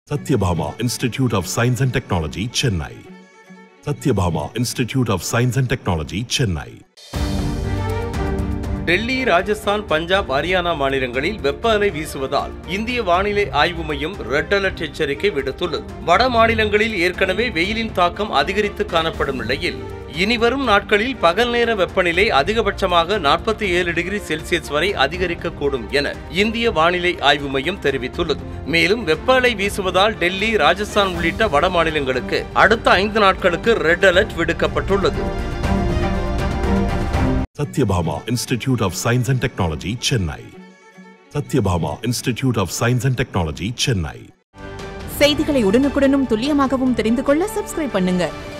Satyabhama Institute of Science and Technology, Chennai. Satyabhama Institute of Science and Technology, Chennai. Delhi Rajasthan Punjab Haryana மாநிலங்களில் வெப்ப அலை வீசுவதால் இந்திய வானிலை ஆய்வு மையம் ரெட் அலர்ட் எச்சரிக்கை விடுத்துள்ளது வட மாநிலங்களில் ஏற்கனவே வெயிலின் தாக்கம் அதிகரித்து காணப்படும் நிலையில் இனிவரும் நாட்களில் பகல் நேர வெப்பநிலை அதிகபட்சமாக நாற்பத்தி ஏழு டிகிரி செல்சியஸ் வரை அதிகரிக்கக்கூடும் என இந்திய வானிலை ஆய்வு மையம் தெரிவித்துள்ளது மேலும் வெப்ப அலை வீசுவதால் டெல்லி ராஜஸ்தான் உள்ளிட்ட வட மாநிலங்களுக்கு அடுத்த ஐந்து நாட்களுக்கு ரெட் அலர்ட் விடுக்கப்பட்டுள்ளது Satyabhama Institute of Science and Technology, Chennai. Satyabhama Institute of Science and Technology, Chennai. செய்திகளை உடனுக்குடனும் துல்லியமாகவும் தெரிந்து கொள்ள சப்ஸ்கிரைப் பண்ணுங்க